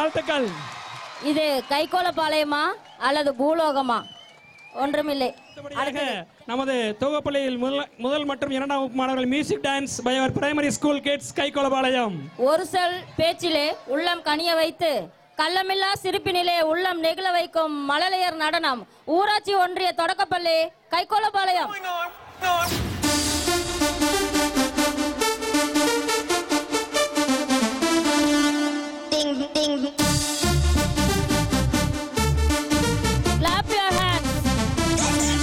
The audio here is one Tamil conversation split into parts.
வாழ்த்துக்கள் இது கைகோலப்பாளையமா அல்லது பூலோகமா ஒன்றுமில்லை அடுத்தபடியாக நமது துவப்பள்ளியில் முதல் முதல் மற்றும் இரண்டாம் வகுப்பு மாணவர்கள் music dance by our primary school kids Kaikolapalayam ஒரு சொல் பேச்சிலே உள்ளம் கனிய வைத்து கள்ளமில்லா சிரிப்பினிலே உள்ளம் நெகிழ வைக்கும் மழலையர் நடனம் ஊராட்சி ஒன்றிய தொடக்கப்பள்ளி Kaikolapalayam Clap your hands.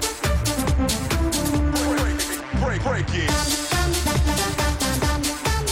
Break, break it.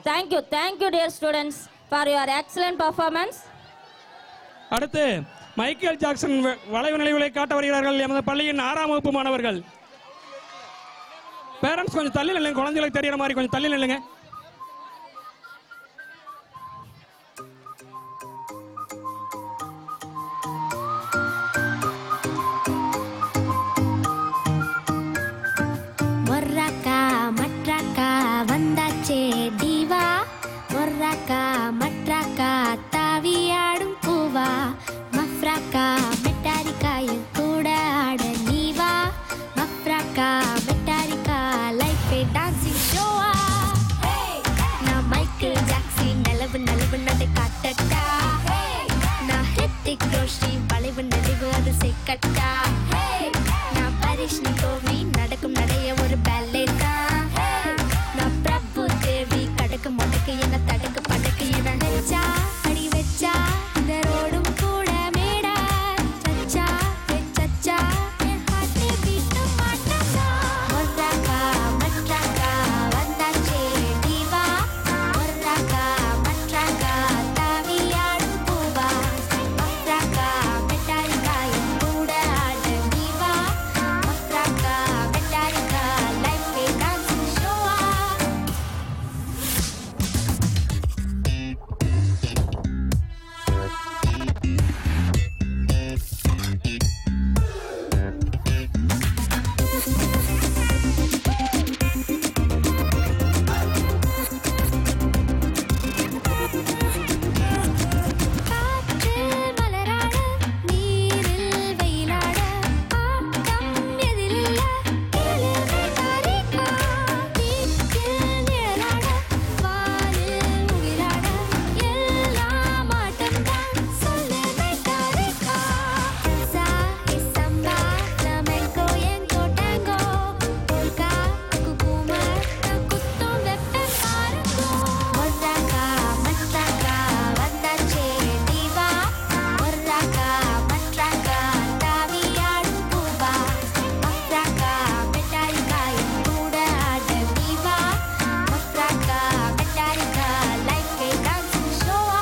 Thank you thank you dear students for your excellent performance அடுத்து மைக்கேல் ஜாக்சன் வ- வளைவு நிலைவுகளை காட்ட வருகிறார்கள் எமது பள்ளியின் ஆறாம் வகுப்பு மாணவர்கள் பேரண்ட்ஸ் கொஞ்சம் தள்ளி நில்லுங்க குழந்தைகளுக்கு தெரியற மாதிரி கொஞ்சம் தள்ளி நில்லுங்க மொர்ராக்கா மட்ராக்கா வந்தாச்சே தீவா மொர்ராக்கா மட்ராக்கா தாவியாடும் பூவா மஃப்ராக்கா மெட்டாரிக்கா என் கூட ஆட நீவா மஃப்ராக்கா மெட்டாரிக்கா லைஃப் டான்சிங் ஷோவா நான் மைக்கேல் ஜாக்சன் நிலவு நிலவு நடு காட்டட்டா நான் ஹித்திக் ரோஷி வளைவு நெளிவு அது செய்கட்டா நான் பரிஷ்ணி கோவி நடக்கும் நடைய ஒரு ballet தான் நான் பிரபு தேவி கடக்கு முடக்கு என்ன தடுக்கு படக்கு என வச்சா அடி வச்சா இந்த ரோடும் கூட மேடா சச்சா ஏ சச்சா என் heart beat மாட்டா மொர்ராக்கா மட்ராக்கா வந்தாச்சே தீவா மொர்ராக்கா மட்ராக்கா தாவியாடும் பூவா மொர்ராக்கா மெட்டாரிக்கா என் கூட ஆட நீவா மொர்ராக்கா மெட்டாரிக்கா லைஃப் டான்சிங் ஷோவா காற்றில் மலராட நீரில் வெயிலாட ஆட்டம் எதிரில்ல இளமை தாரிகா வீட்டில் நிழலாட வானில் உயிராட எல்லாம் ஆட்டம்தான் சொல்லுமை தாரிகா சா இசம்பா flamenco எங்கோ tango polka குகுமர் குத்தும் வெப்பம் பாருங்கோ மொர்ராக்கா மட்ராக்கா வந்தாச்சே தீவா மொர்ராக்கா மட்ராக்கா தாவியாடும் பூவா மொர்ராக்கா மெட்டாரிக்கா என் கூட ஆட நீவா மொர்ராக்கா மெட்டாரிக்கா லைஃப் டான்சிங் ஷோவா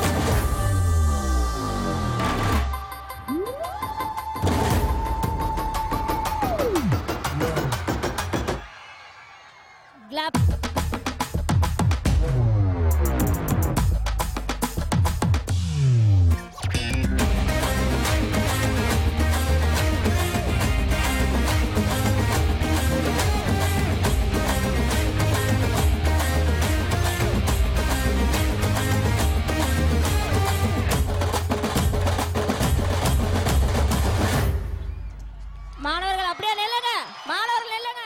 கிளாப் மாணவர்கள் அப்படியே நில்லுங்க மாணவர்கள் நில்லுங்க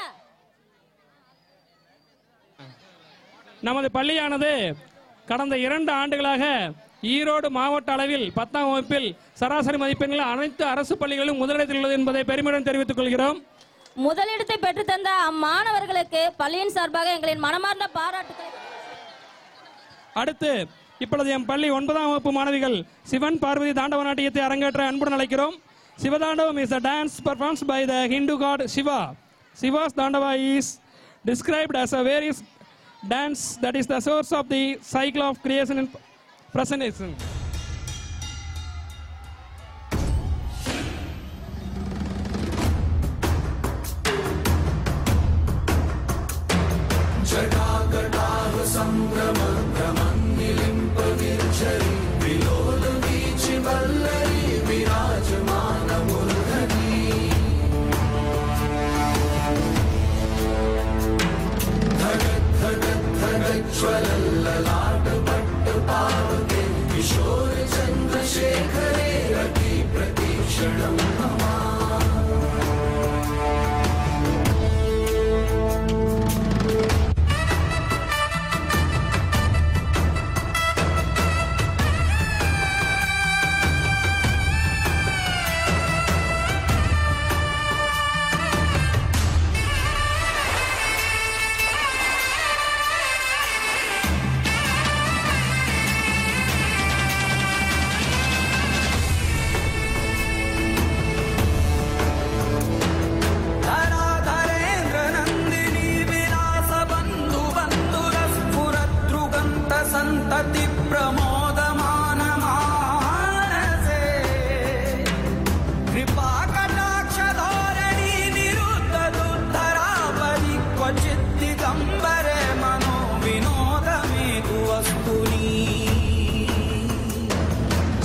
நமது பள்ளியானது கடந்த இரண்டு ஆண்டுகளாக ஈரோடு மாவட்ட அளவில் பத்தாம் வகுப்பில் சராசரி மதிப்பெண்கள் அனைத்து அரசு பள்ளிகளிலும் முதலிடத்தில் உள்ளது என்பதை பெருமையுடன் தெரிவித்துக் கொள்கிறோம் முதலிடத்தை பெற்றுத்தந்த அம்மாணவர்களுக்கு பள்ளியின் சார்பாக எங்களின் மனமார்ந்த பாராட்டுக்களை அடுத்து இப்பொழுது எம் பள்ளி ஒன்பதாம் வகுப்பு மாணவிகள் சிவன் பார்வதி தாண்டவ நாட்டியத்தை அரங்கேற்ற அன்புடன் அழைக்கிறோம் Shivatandavam is a dance performed by the Hindu god Shiva. Shiva's Dandava is described as a various dance that is the source of the cycle of creation and presentation.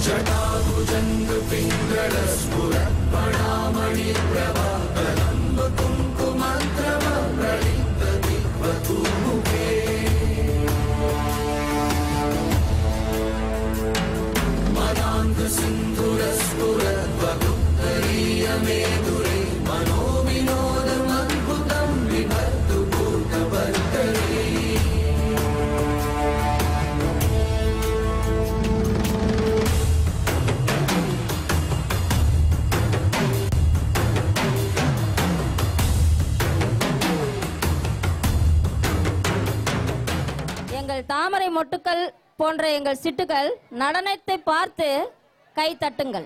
எங்கள் தாமரை மொட்டுக்கள் போன்ற எங்கள் சிட்டுகள் நடனத்தை பார்த்து கை தட்டுங்கள்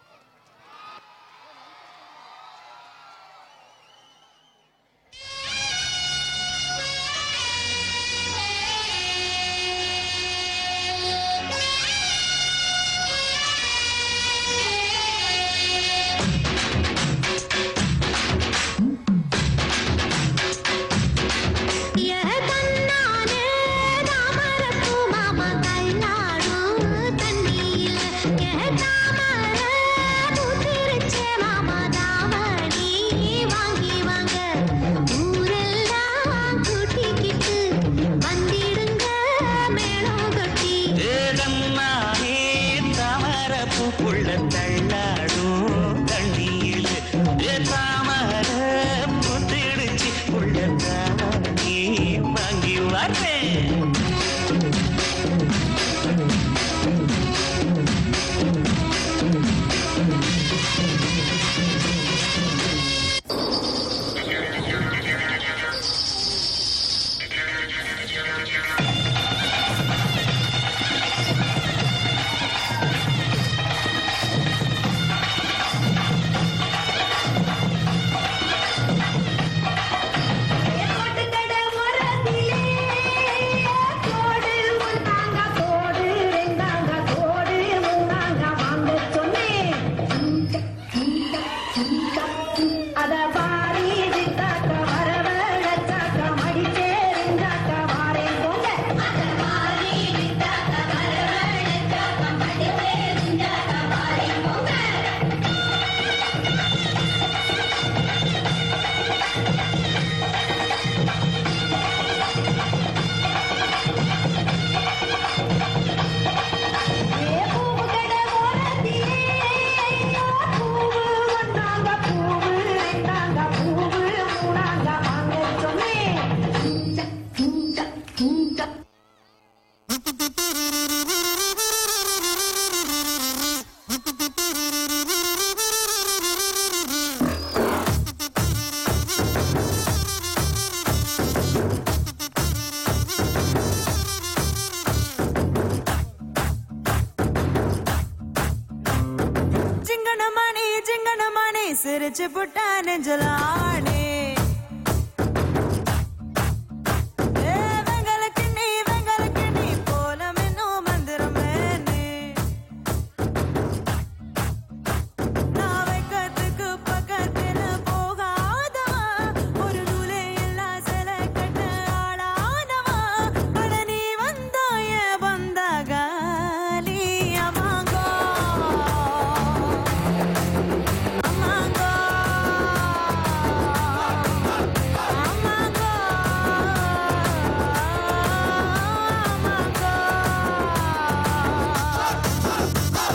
தன்னானே தாமரப்பூ மாமா கைலாடும் தண்ணியில் தாமர பூத்திருச்சே மாமா தாவணி வாங்கி வாங்க ஊரெல்லாம் கூட்டிக்கிட்டு வந்திடுங்க மேளம் கொட்டி ஏதம்மானே தாமரப்பூக்குள்ள தள்ளாடும் தண்ணியில் ஏ தாமர புத்திடுச்சு உள்ள தானே வாங்கி வரேன் கோட்டுக்கடை மரத்திலே கோடு ஒன்றாங்க கோடு ரெண்டாங்க கோடு மூணாங்க வாங்க சொன்னேன் அத பாரி வித்தாக்க வரவழைச்சாக்க மடிச்சேருந்தாக்க வாரேன் போங்க அத பாரி வித்தாக்க வரவழைச்சாக்க மடிச்சேருந்தாக்க வாரேன் போங்க ஏ பூவு கடை ஓரத்திலே பூவு ஒன்றாங்க பூவு ரெண்டாங்க பூவு மூணாங்க வாங்க சொன்னேன் சிங்கனமணி சிங்கனமணி சிரிச்சு புட்டா நெஞ்சலானே ஏ, வெங்கலக்கு நீ, வெங்கலக்கு நீ, போலம் என்னும் மந்திரமேனே. நான் வெக்கத்துக்கு பக்கத்துல போகாதவா, ஒரு நூலே இல்லா சிலை கட்ட ஆளானவா. அட நீ வந்தாய வந்தாகாலி அமாங்கோ அமாங்கோ அமாங்கோ அமாங்கோ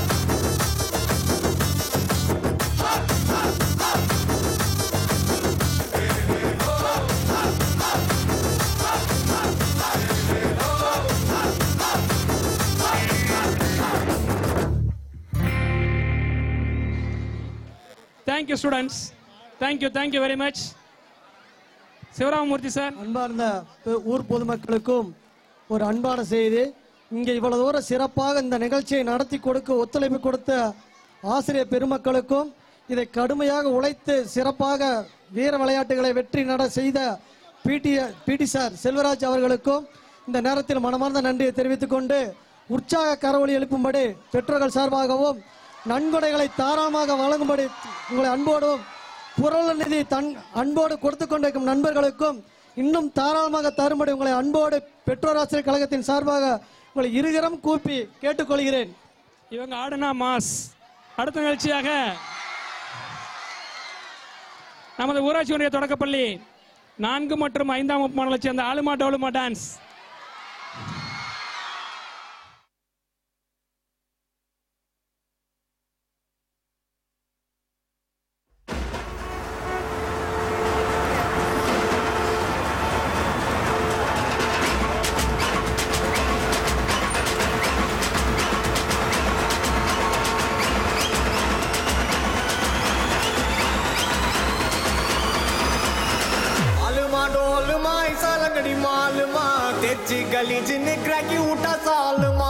thank you students thank you thank you very much Sivaramamurthy sir அன்பார்ந்த பெ- ஊர் பொதுமக்களுக்கும் ஒரு அன்பான செய்தி இங்கே இவ்வளவு தூரம் சிறப்பாக இந்த நிகழ்ச்சியை நடத்தி கொடுக்க ஒத்துழைப்பு கொடுத்த ஆசிரியர் பெருமக்களுக்கும் இதை கடுமையாக உழைத்து சிறப்பாக வீர விளையாட்டுகளை வெற்றி நட செய்த பிடி பிடி சார் செல்வராஜ் அவர்களுக்கும் இந்த நேரத்தில் மனமார்ந்த நன்றியை தெரிவித்துக் கொண்டு உற்சாக கரவொலி எழுப்பும்படி பெற்றோர்கள் சார்பாகவும் நன்கொடைகளை தாராளமாக வழங்கும்படி உங்களை அன்போடும் புரள நிதி தன் அன்போடு கொடுத்து கொண்டிருக்கும் நண்பர்களுக்கும் இன்னும் தாராளமாக தரும்படி உங்களை அன்போடு பெற்றோர் ஆசிரியர் கழகத்தின் சார்பாக உங்களை இருகரம் கூப்பி கேட்டுக்கொள்கிறேன் இவங்க ஆடுனா மாஸ் அடுத்த நிகழ்ச்சியாக நமது ஊராட்சி ஒன்றிய தொடக்கப்பள்ளி நான்கு மற்றும் ஐந்தாம் வகுப்பு மாணவர்களை சேர்ந்த ஆளுமா டோலுமா டான்ஸ் आलमा डोलमा ऐसा लगड़ी मालमा तेची गली जिन्ने क्रैकी उठा सालमा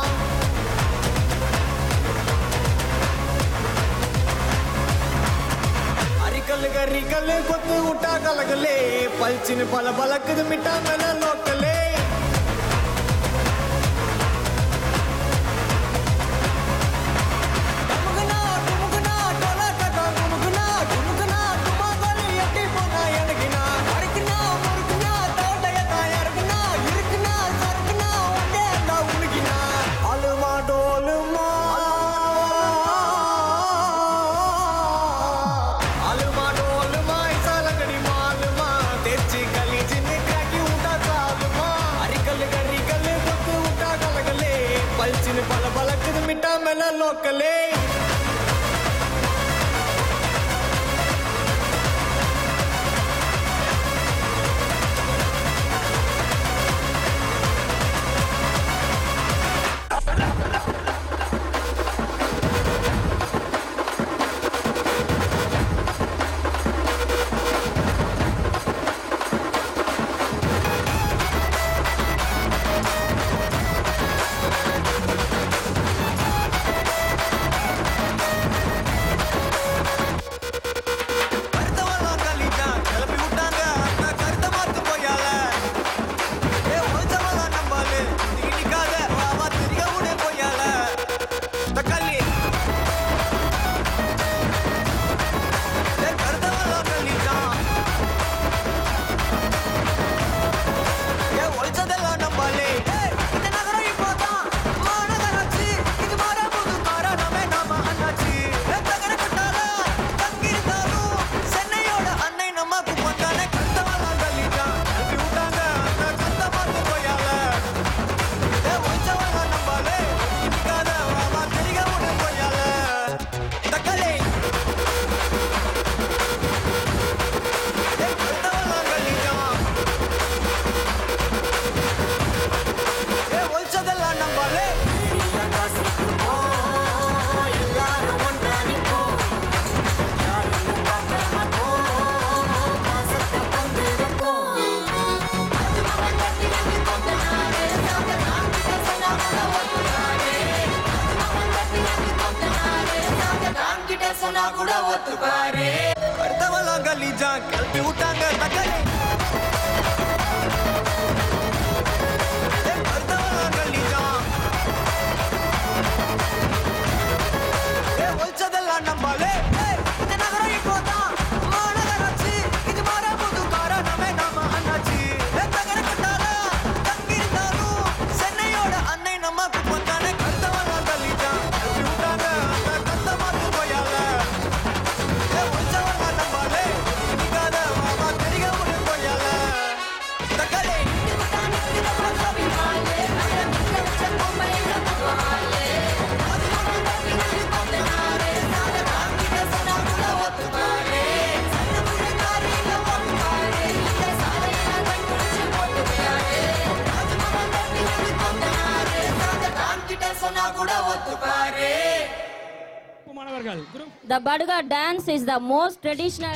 అరికల్ గరికల్ కొత్తు ఉట్టా కలగలే పల్చిన పల బలకదు మిఠా మెల లోకలే டுமுகுனா, டுமுகுனா, டொலட்டடா, டுமுகுனா, டுமுகுனா, டுமாங்கோலி எட்டி போனா எனக்குனா. அறுக்குனா, முறுக்குனா, தோட்டையத்தா இறக்குனா, இருக்குனா, சறுக்குனா, ஒண்டே அண்டா உனக்குனா. அலுமா, டோலுமா. அலுமா, டோலுமா, இசாலங்கடி மாலுமா, தெச்சி களி சின்ன கிராக்கி உண்டா சாலுமா. அரிக்கல்லு, கரிக்கல்லு, கொத்து உட்டா கலகலே. பல்ச்சின்னு பல பலக்குது மிட்டா மேல லோக்கலே கருத்தவெல்லாம் கலிட்டான் கிளப்பி விட்டாங்க அண்ணா கருத்த மாத்து போயால ஏ ஒழிச்சவெல்லாம் நம்பாலு நிக்காத வாவா திரிக விட போயால தக்காளி ஏ கருத்தவெல்லாம் கலிட்டான் ஏ ஒழிச்சதெல்லாம் நம்பாலே ஏய், இந்த நகரம் இப்போதான் மாநகராட்சி இது மாற புது காரணமே நாம அண்ணாச்சி ஏ தகர கட்டால தங்கியிருந்தாலும் சென்னையோட அன்னை நமக்கு வந்தானே கந்தவெல்லாம் தள்ளிட்டான் கல்வி விட்டாங்க அந்த கந்த பார்த்து போயால ஏ ஒழிச்சவெல்லாம் நம்பாலே நிக்காத வாவா திரிக விட போயால தக்காளி ஏ கந்தவெல்லாம் கல்லிட்டான் ஏ ஒழிச்சதெல்லாம் நம்பாலே சொன்னா கூட ஒத்துப்பாரு அடுத்தவெல்லாம் கலிஜான் கிளப்பி விட்டாங்க தக்காளி ஏய், அடுத்தவெல்லாம் கலிஜான் ஏ ஒழிச்சதெல்லாம் நம்பாலே ஏய், இந்த நகரம் இப்போதான் மாநகராட்சி இது மாற புது காரணமே நாம அண்ணாச்சி ஏ தகர கட்டால தங்கியிருந்தாலும் சென்னையோட அன்னை நமக்கு வந்தானே கருத்தவெல்லாம் கலிஜான் கிளப்பி விட்டாங்க அந்த கந்த மாத்து போயால ஏ ஒழிச்சவெல்லாம் நம்பாலே நிக்காத வாவா திரிக விட போயால தக்காளி சொன்னா கூட ஒத்துப்பாரு மாணவர்கள் group The Baduga dance is the most traditional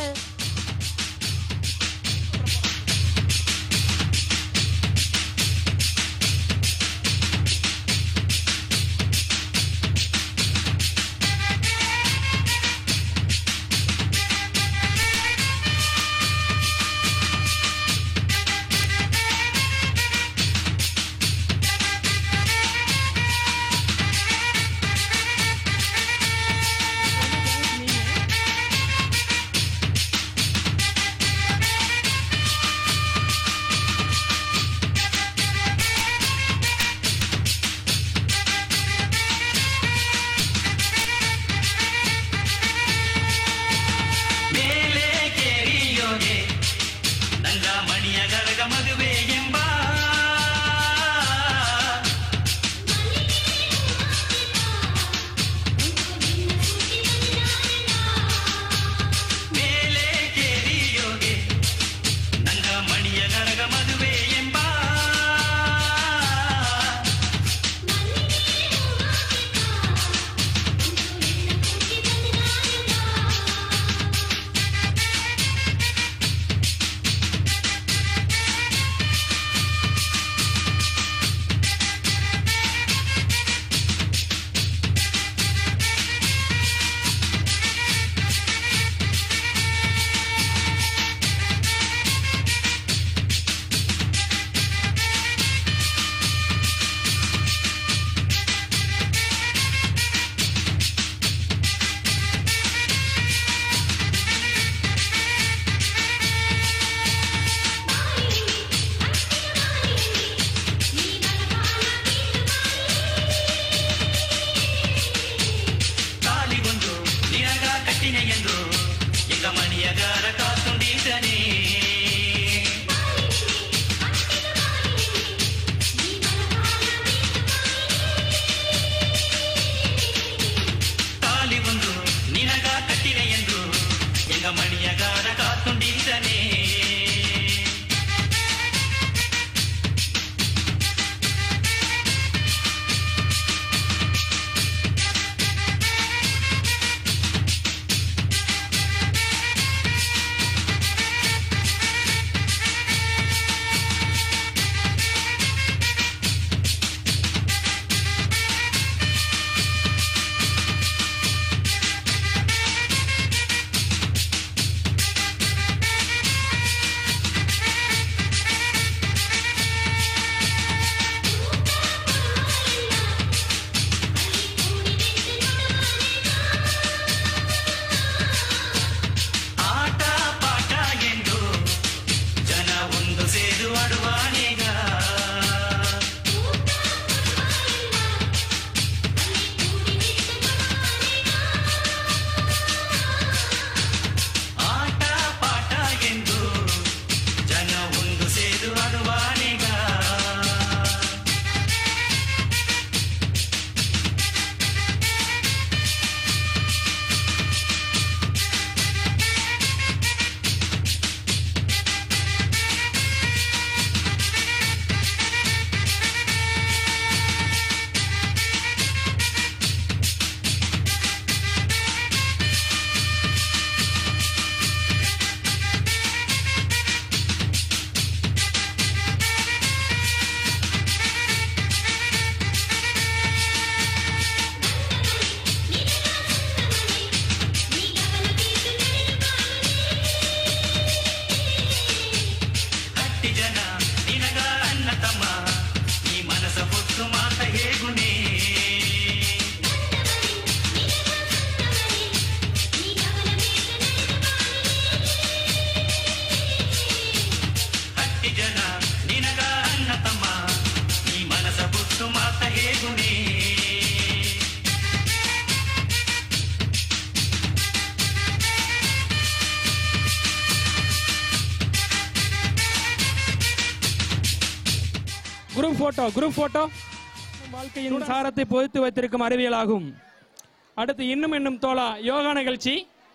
group photo group photo வாழ்க்கையின் சாரத்தை பொதித்து வைத்திருக்கும் அறிவியலாகும் அடுத்து இன்னும் என்னும் தோழா யோகா நிகழ்ச்சி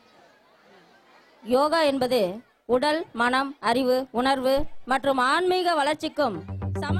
யோகா என்பது உடல் மனம் அறிவு உணர்வு மற்றும் ஆன்மீக வளர்ச்சிக்கும் சம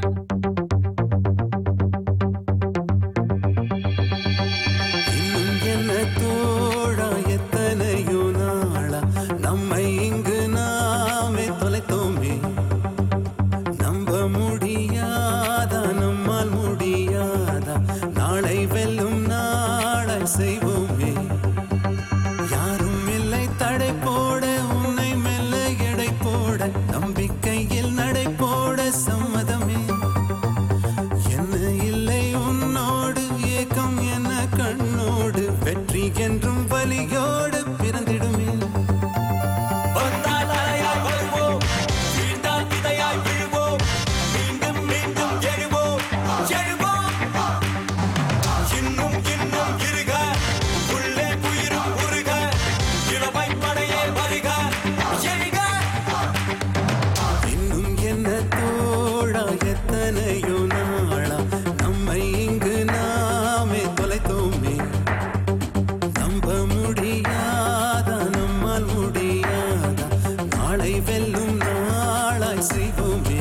இன்னும் என்ன தோழா எத்தனையோ நாளா நம்மை இங்கு நாமே தொலைத்தோமே நம்ப முடியாதா நம்மால் முடியாதா நாளை வெல்லும் நாளை செய்வோமே யாரும் இல்லை தடை போட உன்னை மெல்ல எடை போட நம்பிக்கையில் நடை போட சம்மதமே என்ன இல்லை உன்னோடு ஏக்கம் என்ன கண்ணோடு வெற்றி என்றும் வலியோடு பிறந்திடுமே வந்தால் அலையாய் வருவோம் வீழ்ந்தால் விதையாய் விழுவோம் மீண்டும் மீண்டும் எழுவோம் எழுவோம் இன்னும் இன்னும் இருக உள்ளே உயிரும் உருக இளமை படையே வருக எழுக இன்னும் என்ன தோழா எத்தனையோ நாளா நம்மை இங்கு நாமே தொலைத்தோமே நம்ப முடியாதா நம்மால் முடியாதா நாளை வெல்லும் நாளாய் செய்வோமே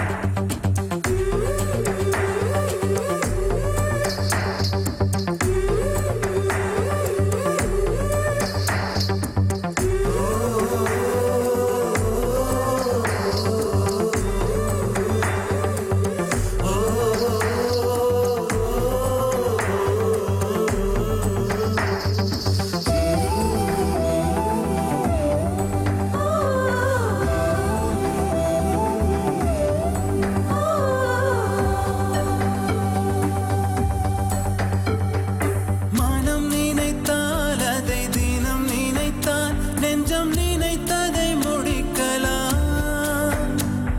மனம் நினைத்தால் அதை தினம் நினைத்தால் நெஞ்சம் நினைத்ததை முடிக்கலாம்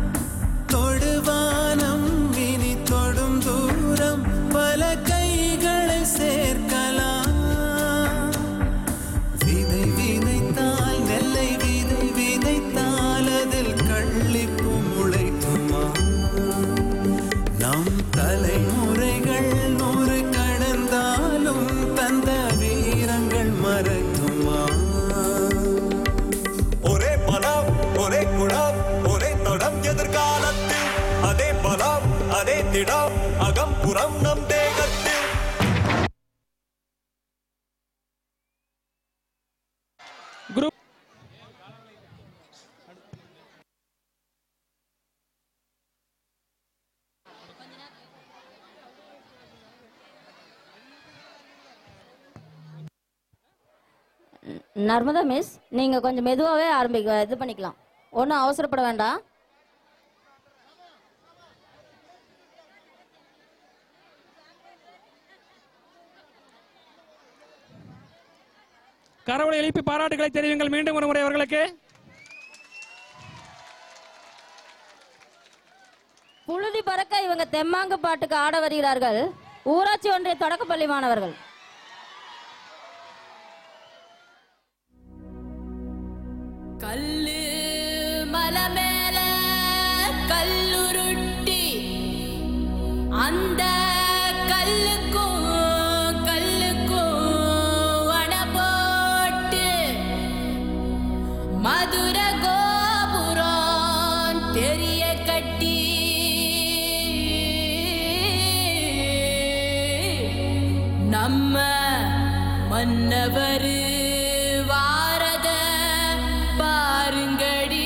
தொடுவானம் இனி தொடும் தூரம் பல கைகளை சேர்க்கலாம் விதை விதைத்தால் நெல்லை விதை விதைத்தால் அதில் கள்ளிப்பு முளைக்குமா நம் தலைமுறைகள் நூறு கடந்தாலும் தந்த வீரங்கள் மறக்குமா ஒரே பலம் ஒரே குணம் ஒரே தொடம் எதிர்காலத்தில் அதே பலம் அதே திடம் அகம் புறம் நம் தேகத்தில் குரூப் நர்மதா மிஸ் நீங்க கொஞ்சம் மெதுவாகவே ஆரம்பிக்க இது பண்ணிக்கலாம் ஒன்றும் அவசரப்பட வேண்டாம் கரவலை எழுப்பி பாராட்டுகளை தெரிவிங்கள் மீண்டும் ஒரு முறை அவர்களுக்கு புழுதி பறக்க இவங்க தெம்மாங்கு பாட்டுக்கு ஆட வருகிறார்கள் ஊராட்சி ஒன்றிய தொடக்கப்பள்ளி மாணவர்கள் கல்லு மலை மேல கல்லுருட்டி அந்த கல்லுக்கும் கல்லுக்கும் அண போட்டு மதுர கோபுரம் தெரிய கட்டி நம்ம மன்னவர் வாரத பாருங்கடி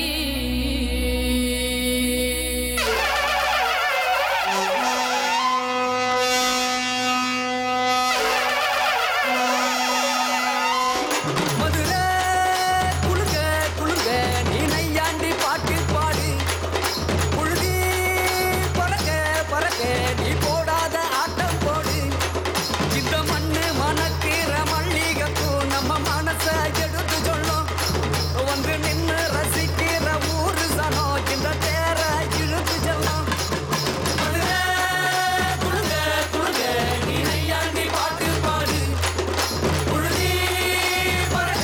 மதுரை குளுங்க குளுங்க நீ நையாண்டி பாட்டு பாடு புழுதி பறக்க பறக்க நீ போடாத ஆட்டம் போடு இந்த மண்ணு மணக்கிற மல்லிகைப்பூ நம்ம மனச எடுத்து சொல்லும் வந்து நின்னு ரசிக்கிற ஊரு சனம் இந்த தேர இழுத்து செல்லும் மதுரை குளுங்க குளுங்க நீ நையாண்டி பாட்டு பாடு புழுதி பறக்க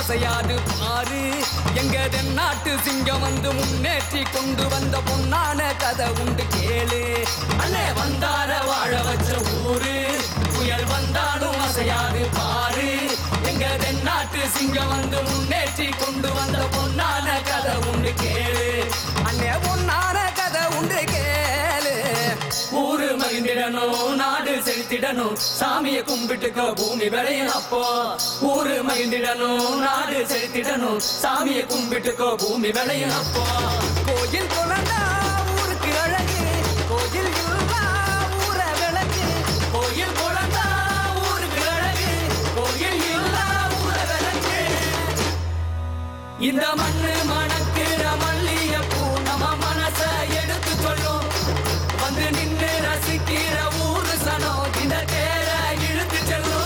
அசையாது பாரு எங்க தென்னாட்டு சிங்கம் வந்து முன்னேற்றி கொண்டு வந்த பொன்னான கதை உண்டு கேளு அண்ணே வந்தார வாழ வச்ச ஊரு புயல் வந்தாலும் அசையாது பாரு எங்க தென்னாட்டு சிங்கம் வந்து முன்னேற்றி கொண்டு வந்த பொன்னான கதை உண்டு கேளு அண்ணே பொன்னான கதை உண்டு கேளு ஊரு மகிழ்ந்திடணும் நாடு செலுத்திடணும் சாமியை கும்பிட்டுக்க பூமி விளையும் அப்போ ஊரு மகிழ்ந்திடணும் நாடு செலுத்திடணும் சாமியை கும்பிட்டுக்க பூமி விளையும் அப்போ கோயில் குழந்தா ஊருக்கு அழகு கோயில் இல்லா ஊர விளக்கு கோயில் குழந்தா ஊருக்கு அழகு கோயில் இல்லா ஊர விளக்கு இந்த மண்ணு மணக்கிற மல்லியப்பூ நம்ம மனச எடுத்து சொல்லும் வந்து நின்று ரசிக்கிற ஊரு சனம் இந்த தேர இழுத்து செல்லும்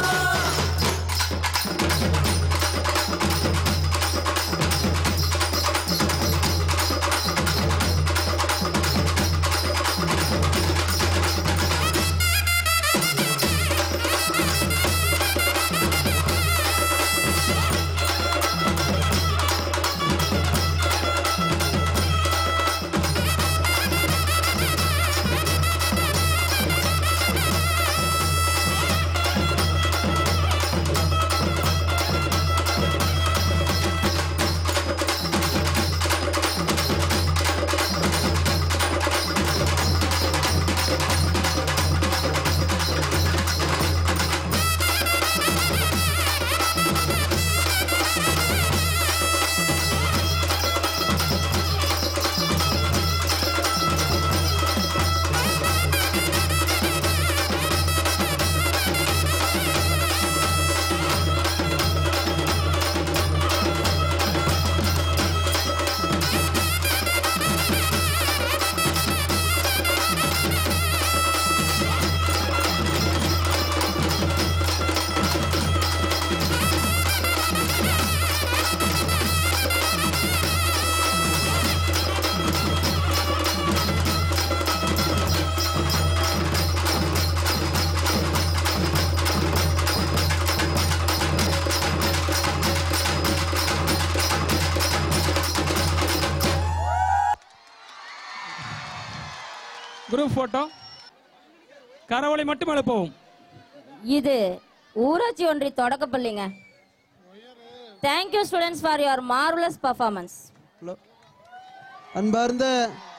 குரூப் போட்டோ கரவொலி மட்டும் எழுப்பவும் இது ஊராட்சி ஒன்றிய தொடக்கப்பள்ளிங்க thank you students for your marvellous performance அன்பார்ந்த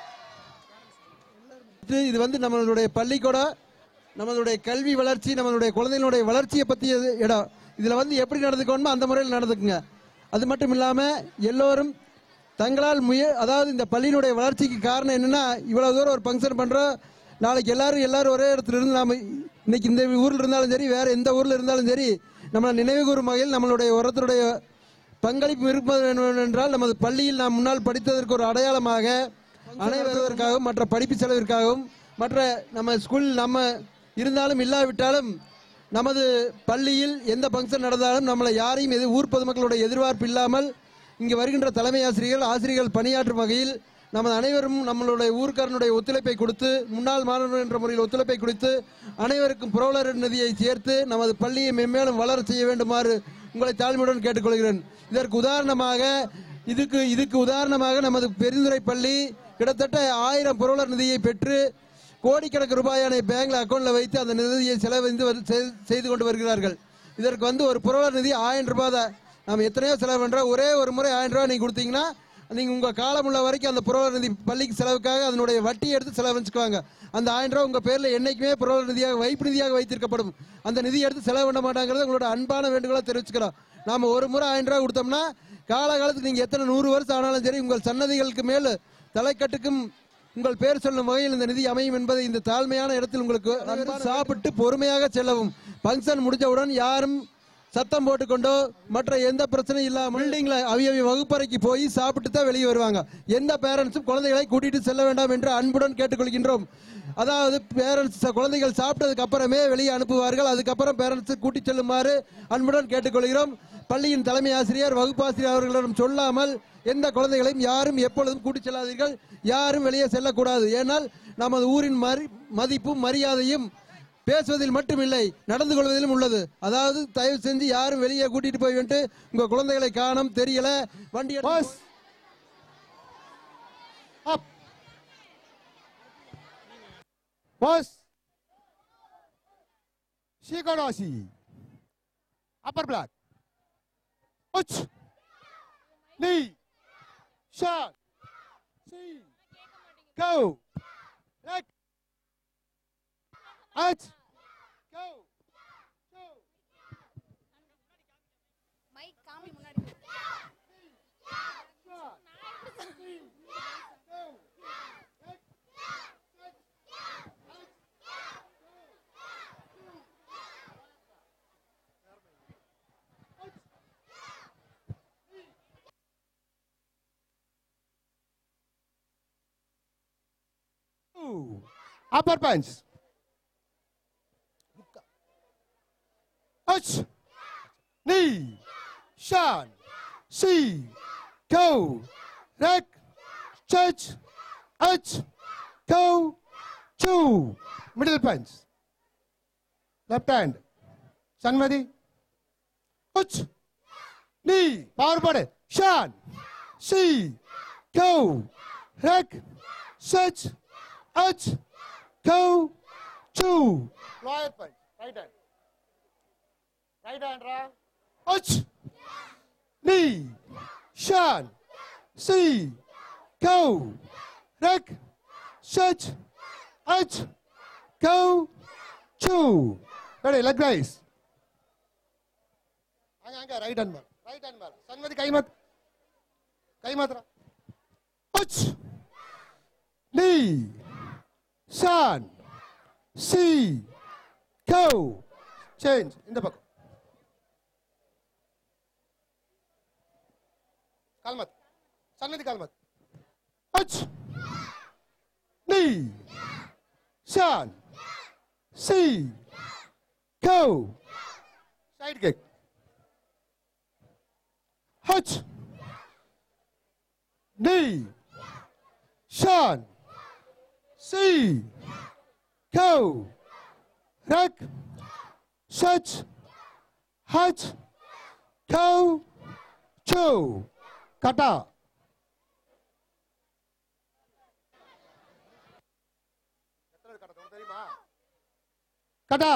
இது- இது வந்து நம்மளுடைய பள்ளிக்கூட நம்மளுடைய கல்வி வளர்ச்சி நம்மளுடைய குழந்தைகளுடைய வளர்ச்சியை பற்றிய இடம் இதில் வந்து எப்படி நடந்துக்கணுமோ அந்த முறையில் நடந்துக்குங்க அது மட்டும் இல்லாமல் எல்லோரும் தங்களால் முய அதாவது இந்த பள்ளியினுடைய வளர்ச்சிக்கு காரணம் என்னென்னா இவ்வளோ தூரம் ஒரு ஃபங்க்ஷன் பண்ணுறோம் நாளைக்கு எல்லாரும் எல்லாரும் ஒரே இடத்துல இருந்து நாம் இன்னைக்கு இந்த ஊரில் இருந்தாலும் சரி வேறு எந்த ஊரில் இருந்தாலும் சரி நம்மளை நினைவு கூறும் வகையில் நம்மளுடைய ஒருத்தருடைய பங்களிப்பு இருப்பது வேண்டும் என்றால் நமது பள்ளியில் நாம் முன்னால் படித்ததற்கு ஒரு அடையாளமாக அனைவருவதற்காகவும் மற்ற படிப்பு செலவிற்காகவும் மற்ற நம்ம ஸ்கூல் நம்ம இருந்தாலும் இல்லாவிட்டாலும் நமது பள்ளியில் எந்த ஃபங்க்ஷன் நடந்தாலும் நம்மளை யாரையும் எது ஊர் பொதுமக்களுடைய எதிர்பார்ப்பு இல்லாமல் இங்கு வருகின்ற தலைமை ஆசிரியர்கள் ஆசிரியர்கள் பணியாற்றும் வகையில் நமது அனைவரும் நம்மளுடைய ஊர்க்காரனுடைய ஒத்துழைப்பை கொடுத்து முன்னாள் மாணவர்கள் என்ற முறையில் ஒத்துழைப்பை கொடுத்து அனைவருக்கும் புரோலர் நிதியை சேர்த்து நமது பள்ளியை மென்மேலும் வளர செய்ய வேண்டுமாறு உங்களை தாழ்மையுடன் கேட்டுக்கொள்கிறேன் இதற்கு உதாரணமாக இதுக்கு இதுக்கு உதாரணமாக நமது பெருந்துறை பள்ளி கிட்டத்தட்ட ஆயிரம் புரோலர் நிதியை பெற்று கோடிக்கணக்கு ரூபாயான பேங்க்ல அக்கௌண்ட்ல வைத்து அந்த நிதியை செலவழிந்து வந்து செய்- செய்து கொண்டு வருகிறார்கள் இதற்கு வந்து ஒரு புரோலர் நிதி ஆயிரம் ரூபாய் தான் நாம் எத்தனையோ செலவு பண்ணுறோம் ஒரே ஒரு முறை ஆயிரம் ரூபாய் நீங்கள் கொடுத்தீங்கன்னா நீங்கள் உங்கள் காலம் உள்ள வரைக்கும் அந்த புரோலர் நிதி பள்ளிக்கு செலவுக்காக அதனுடைய வட்டி எடுத்து செலவழிச்சுக்குவாங்க அந்த ஆயிரம் ரூபாய் உங்கள் பேரில் என்னைக்குமே புரோலர் நிதியாக வைப்பு நிதியாக வைத்திருக்கப்படும் அந்த நிதி எடுத்து செலவு பண்ண மாட்டாங்கிறது உங்களோட அன்பான வேண்டுகோளாக தெரிவிச்சுக்கிறோம் நாம் ஒரு முறை ஆயிரம் ரூபாய் கொடுத்தோம்னா காலகாலத்துக்கு நீங்கள் எத்தனை நூறு வருஷம் ஆனாலும் சரி உங்கள் சன்னதிகளுக்கு மேல் தலைக்கட்டுக்கும் உங்கள் பேர் சொல்லும் வகையில் இந்த நிதி அமையும் என்பதை இந்த தாழ்மையான இடத்தில் உங்களுக்கு அன்பான சாப்பிட்டு பொறுமையாக செல்லவும் ஃபங்க்ஷன் முடிஞ்சவுடன் யாரும் சத்தம் போட்டுக்கொண்டோ மற்ற எந்த பிரச்சனையும் இல்லாமல் பில்டிங்ல அவிய அவிய வகுப்பறைக்கு போய் சாப்பிட்டு தான் வெளியே வருவாங்க எந்த பேரண்ட்ஸும் குழந்தைகளை கூட்டிட்டு செல்ல வேண்டாம் என்று அன்புடன் கேட்டுக்கொள்கின்றோம் அதாவது பேரண்ட்ஸ் குழந்தைகள் சாப்பிட்டதுக்கு அப்புறமே வெளியே அனுப்புவார்கள் அதுக்கப்புறம் பேரண்ட்ஸ் கூட்டி செல்லுமாறு அன்புடன் கேட்டுக்கொள்கிறோம் பள்ளியின் தலைமை ஆசிரியர் வகுப்பாசிரியர் அவர்களிடம் சொல்லாமல் எந்த குழந்தைகளையும் யாரும் எப்பொழுதும் கூட்டிச் செல்லாதீர்கள் யாரும் வெளியே செல்லக்கூடாது ஏனால் நமது ஊரின் மரி மதிப்பும் மரியாதையும் பேசுவதில் மட்டும் இல்லை நடந்து கொள்வதிலும் உள்ளது அதாவது தயவு செஞ்சு யாரும் வெளியே கூட்டிட்டு போய் வந்துட்டு உங்க குழந்தைகளை காணோம் தெரியல வண்டி எடுத்து Boss. Shikonoshi. Upper black. Uch. Knee. Shot. See. Go. Leg. Out. Go. Mike காமி முன்னாடி Two. Upper punch. Touch. Knee. Shot. See. Go. Rack. Touch. Touch. Go. Two. Middle punch. Left hand. Sanmadi. Touch. Knee. Power body. Shot. See. Go. Rack. Touch. Touch. Go. Two. Lower punch. Right hand. Right hand, ra. Touch. Knee. Shan. See. Go. Rack. Touch. Touch. Go. Two. Ready, leg raise. அங்க அங்க ரைட் ஹேண்ட் மேல ரைட் ஹேண்ட் மேல சன்மதி கை மாத் கை மாத்ரா உச் நீ சான் சி கோ சேஞ்ச் இந்த பக்கம் கால்மத் சன்னதி கால்மத் உச் நீ சான் சி go side kick Hutch. Knee. Sean. See. Go. Rack. Such. Hutch. Go. Chew. Kata. கட்டா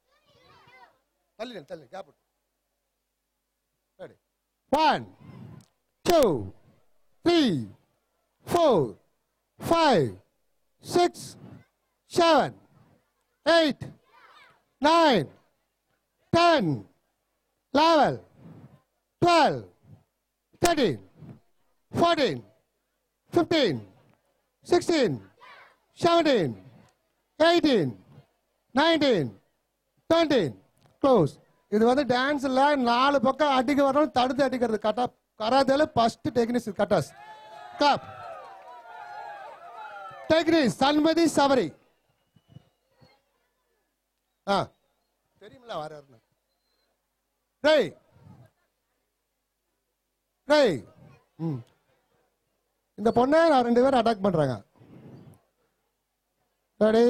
தள்ளி தள்ளி gap ready One, two, three, four, five, six, seven, eight, nine, ten, eleven, twelve, thirteen, fourteen, fifteen, sixteen, seventeen, eighteen, nineteen, twenty. Close. இது வந்து டான்ஸ்ல நாலு பக்கம் அடிக்க வரணும் தடுத்து அடிக்கிறது கட்டா கராத்தேல ஃபர்ஸ்ட் டெக்னிக்ஸ் கட்டாஸ் கப் டெக்னிக்ஸ் சண்மதி சபரி ஆ தெரியுமில்ல வர டேய் டேய் ம் இந்த பொண்ணை நான் ரெண்டு பேரும் அட்டாக் பண்றாங்க ready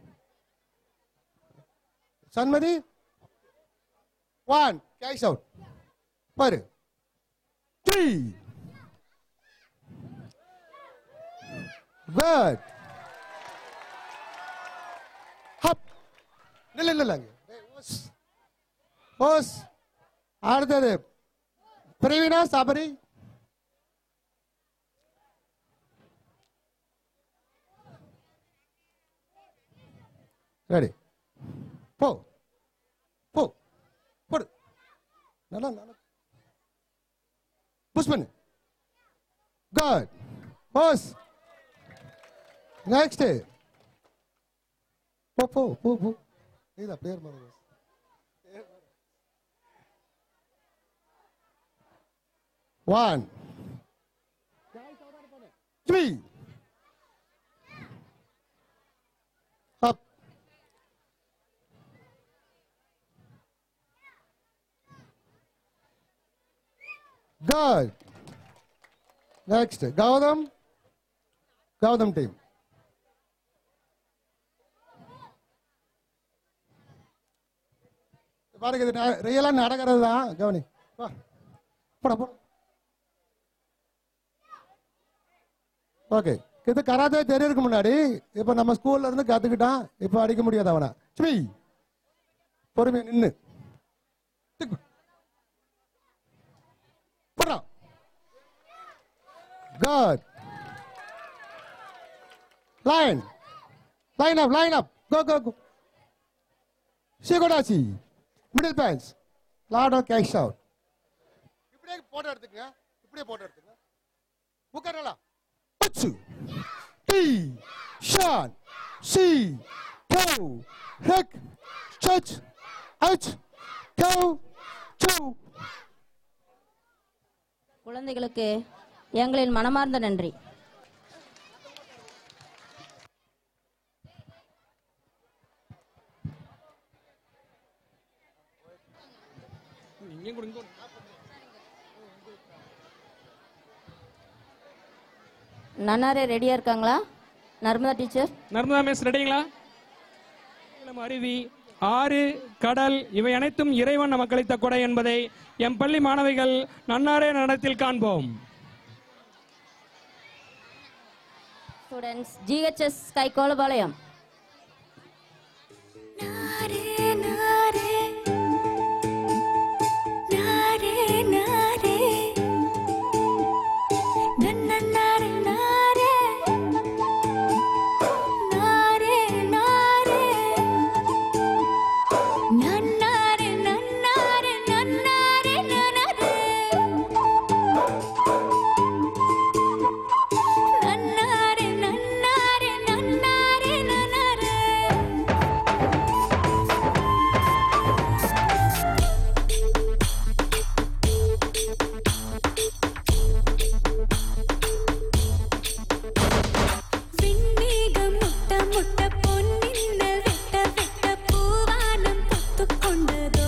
Sanmathi One, cash out. பாரு three. Good. ஹப் நில்ல நில்லாங்க ஓஸ் அடுத்தது பிரவீனா சபரி ரெடி போ போ போடு நல்லா நல்லா புஷ் பண்ணு குட் பாஸ் நெக்ஸ்ட் போ போ போ போ இதா பிளேயர் மாதிரி one three up Good. Next, Gautam. Gautam team. பாருங்க இது ரியலாக நடக்கிறது தான் கவனி வா போட போ ஓகே இது கராத்தே தெரியறதுக்கு முன்னாடி இப்போ நம்ம ஸ்கூல்ல இருந்து கத்துக்கிட்டான் இப்போ அடிக்க முடியாது அவனை சுமி பொறுமையா நின்று போடா good line line up line up go go go ஷிகோடாசி மிடில் பேண்ட்ஸ் லாடோ கேஷ் அவுட் இப்படியே போட்டோ எடுத்துக்கங்க இப்படியே போட்டோ எடுத்துங்க உட்காரலாம் பச்சு டி ஷான் சி கோ ஹெக் சச் அச் கோ சு குழந்தைகளுக்கு எங்களின் மனமார்ந்த நன்றி இங்கேயும் கொடுங்க நன்னாரே ரெடியா இருக்காங்களா நர்மதா டீச்சர் நர்மதா மிஸ் ரெடிங்களா நீலம், அருவி ஆறு கடல் இவை அனைத்தும் இறைவன் நமக்கு அளித்த கொடை என்பதை எம் பள்ளி மாணவிகள் நன்னாரே நடத்தில் காண்போம் ஸ்டூடெண்ட்ஸ் ஜிஹெச்எஸ் கைகோலபாளையம் விண்ணேகம் முட்ட முட்ட பொன்னின்னல் வெட்ட வெட்ட பூவானம் பொத்துக் கொண்டதோ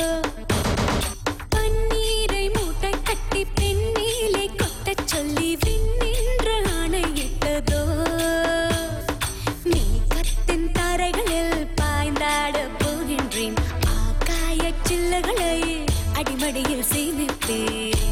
பன்னீரை மூட்டை கட்டி பெண்ணீலை கொட்டச் சொல்லி விண்ணின்று ஆணையிட்டதோ மேகத்தின் தரைகளில் பாய்ந்தாடப் போகின்றேன் ஆகாயச் சில்லுகளை அடிமடியில் சேமிப்பேன்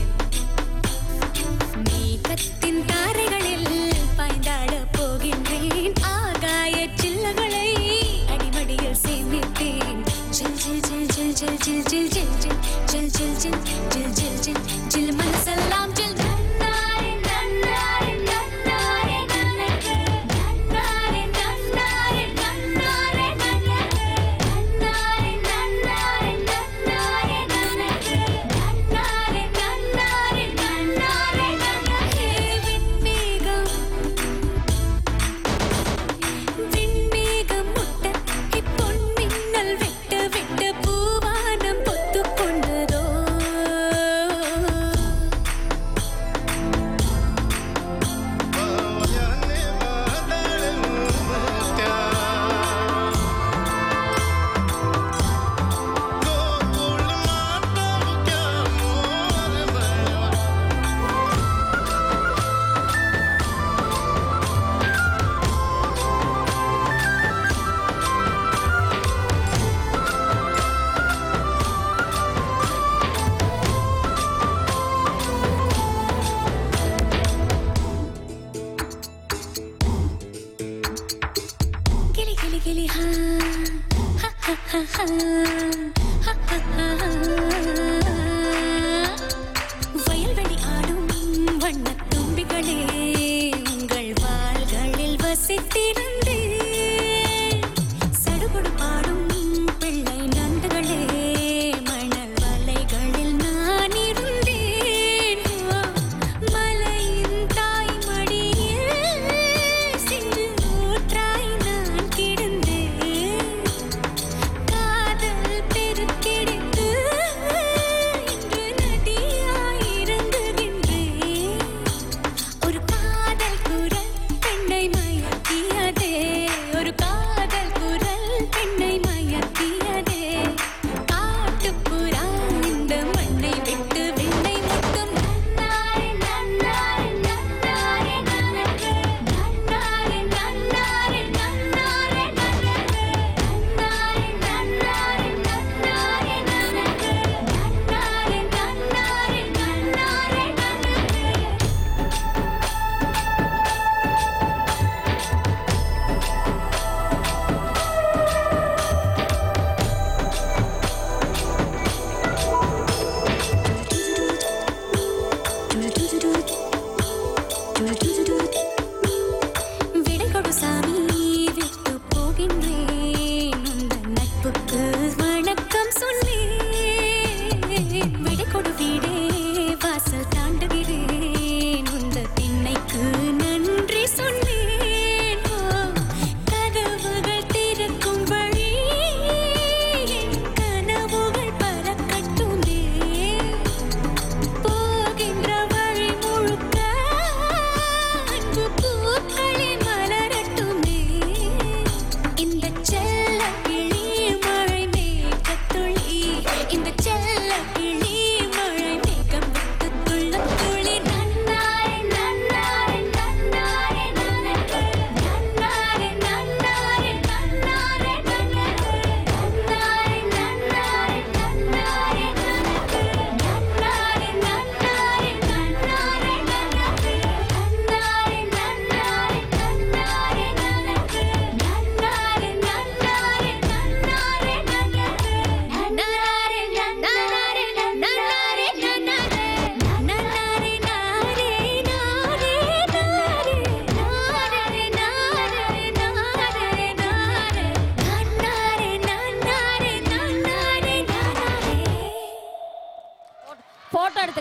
மேகத்தின் தாரைகளில் பாய்ந்தாட போகின்றேன் ஆகாய சில்லகளை அடிமடியில் சேமிப்பேன் ஜில் ஜில் ஜில் ஜில் ஜில் ஜில் ஜில் ஜில் ஜில் ஜில் ஜில் ஜில் ஜில் ஜில் ஜில் ஜில் மனசெல்லாம் ஜில் நன்னாரே நன்னாரே நன்னாரே நன்னக்கு நன்னாரே நன்னாரே நன்னாரே நன்னக்கு நன்னாரே நன்னாரே நன்னாரே நன்னக்கு நன்னாரே நன்னாரே நன்னாரே நன்னக்கு விண்மேகம் விண்மேகம் முட்ட இப்பொன் மின்னல் வெட்ட வெட்ட பூவானம் பொத்துக் கொண்டதோ கிளி கிளி கிளி ஹா ஹா ஹா ஹா ஹா ஹா ஹா ஹா ஹா. வயல்வெளி ஆடும் வண்ணத் தும்பிகளே உங்கள் வாள்களில் வசித்திருந்தேன் சடுகுடு பாடும் பிள்ளை நண்டுகளே மணல் வலைகளில் நான் இருந்தேன் மலையின் தாய்மடியில் சிந்து ஊற்றாய் நான் கிடந்தேன் காதல் பெருக்கெடுத்து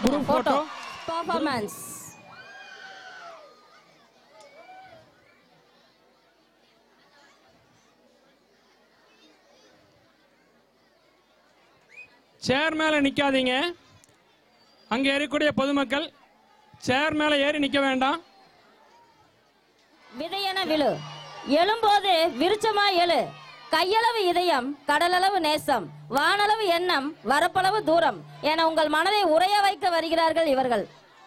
எடுத்துக்கோங்க போட்டோ பர்ஃபார்மன்ஸ் சேர் மேலே நிற்காதீங்க அங்கே இருக்கக்கூடிய பொதுமக்கள் சேர் மேலே ஏறி நிற்க வேண்டாம் விதையென விழு எழும்போது விருச்சமா எழு கையளவு இதயம் கடலளவு நேசம் வானளவு எண்ணம் வரப்பளவு தூரம் என உங்கள் மனதை உறைய வைக்க வருகிறார்கள் இவர்கள்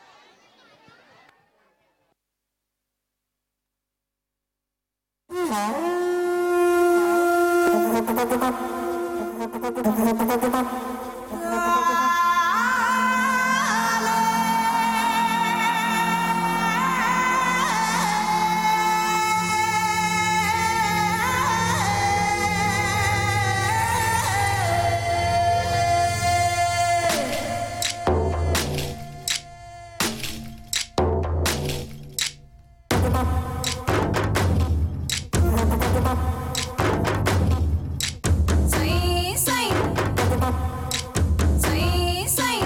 சை சை சை சை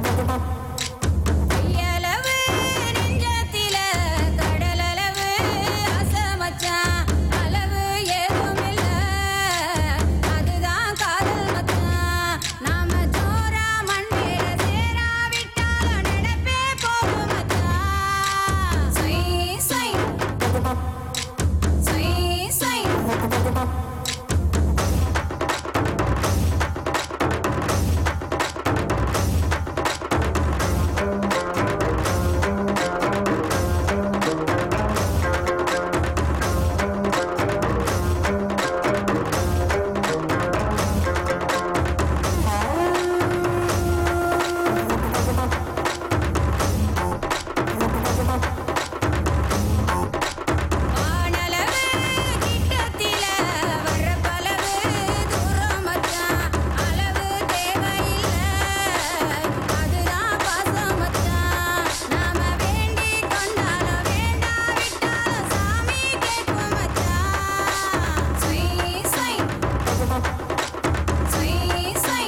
கையளவு நெஞ்சத்தில கடலளவு அசமச்சான் அளவு ஏதுமில்ல அதுதான் காதல் மச்சான் நாம ஜோரா மண்ணில சேராவிட்டாலும் நடப்பே போகும் மச்சான் சை சை சை சை வானளவு கிட்டத்தில வரப்பளவு தூரம் மச்சான் அளவு தேவையில்ல அதுதான் பாசம் மச்சான் நாம வேண்டி கொண்டாலும் வேண்டாவிட்டாலும் சாமி கேட்கும் மச்சான் சை சை சை சை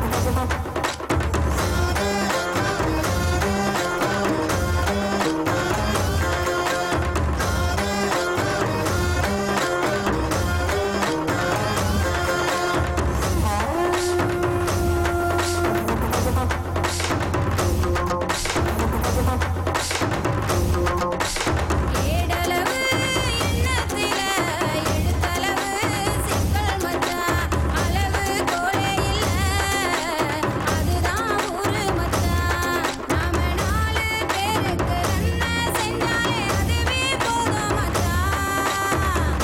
ஏடளவு எண்ணத்தில எழுத்தளவு சிக்கல் மச்சான் அளவு கோலே இல்ல அதுதான் ஊரு மச்சான் நாம நாலு பேருக்கு நன்மை செஞ்சாலே அதுவே போதும் மச்சான்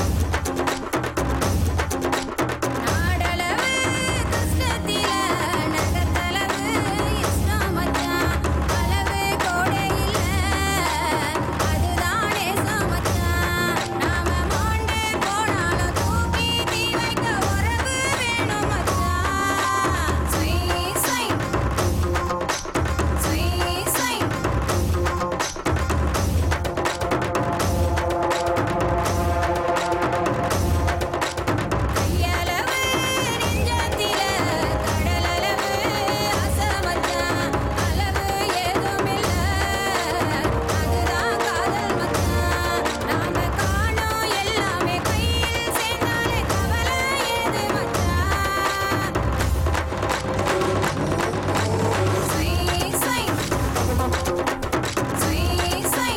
நாடளவு கஷ்டத்தில நகத்தளவு இஷ்டம் மச்சான் அளவு கோடை இல்ல அதுதான் நேசம் மச்சான் நாம மோண்டு போனாலும் தூக்கி தீ வைக்க உறவு வேணும் மச்சான் சை சை சை சை கையளவு நெஞ்சத்தில கடலளவு அசமச்சான் அளவு ஏதுமில்ல அதுதான் காதல் மச்சான் நாம காணோம் எல்லாமே கையில் சேர்ந்தாலே கவலை ஏது மச்சான் சை சை சை சை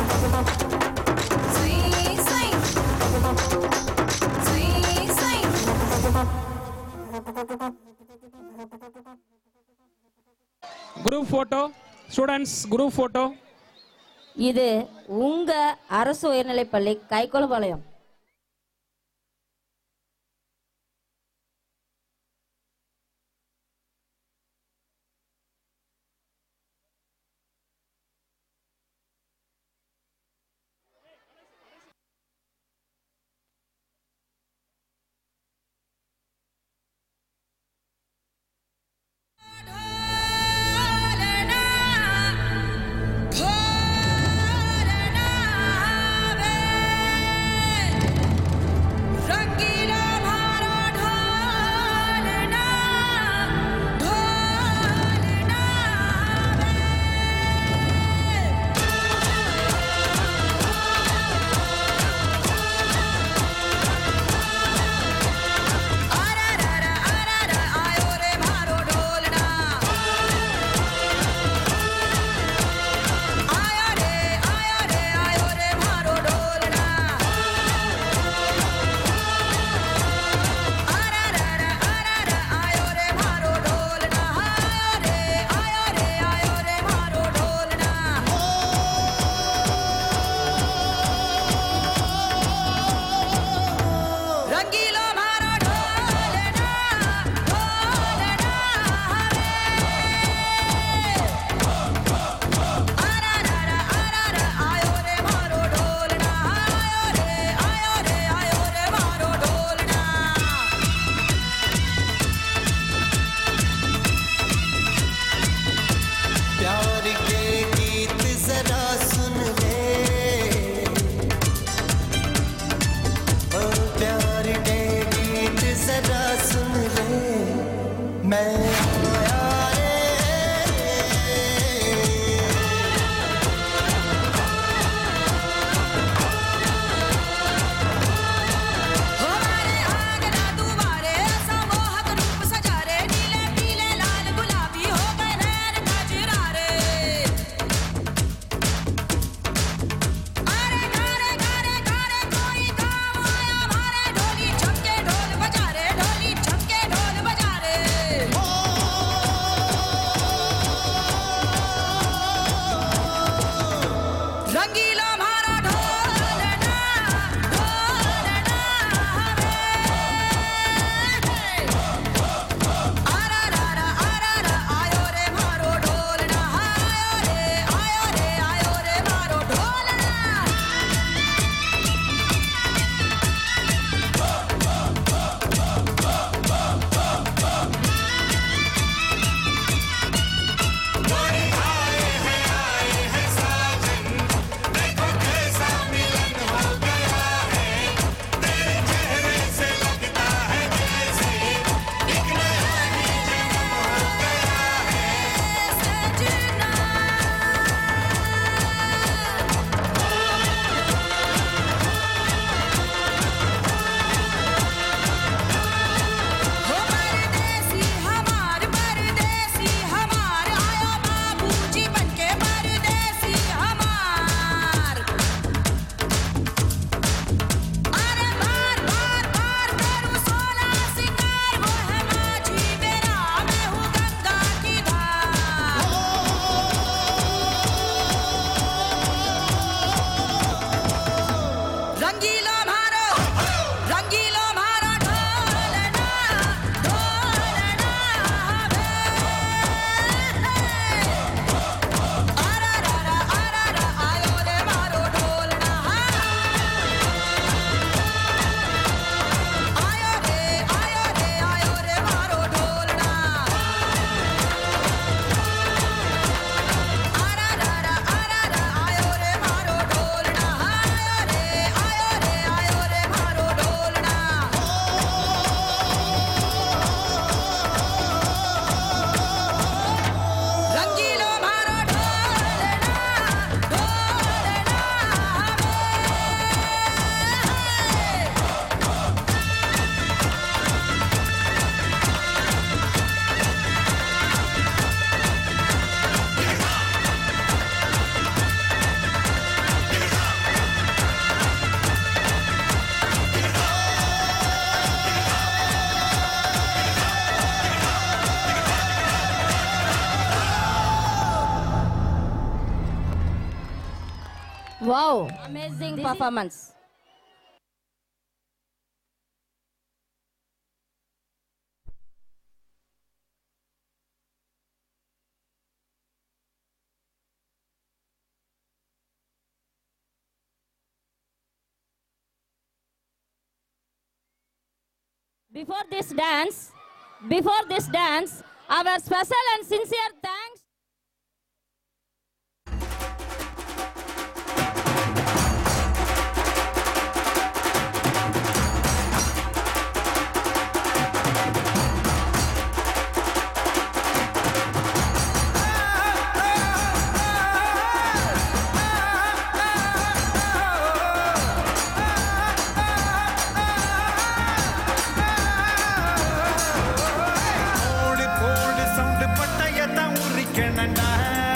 சை சை சை சை group photo students group photo இது உங்க அரசு உயர்நிலைப்பள்ளி Kaikolpalayam Put wow amazing performance Before this dance, before this dance, our special and sincere thanks போடு போடு சவுண்டு பட்டயத்தான் உரிக்கணும்டா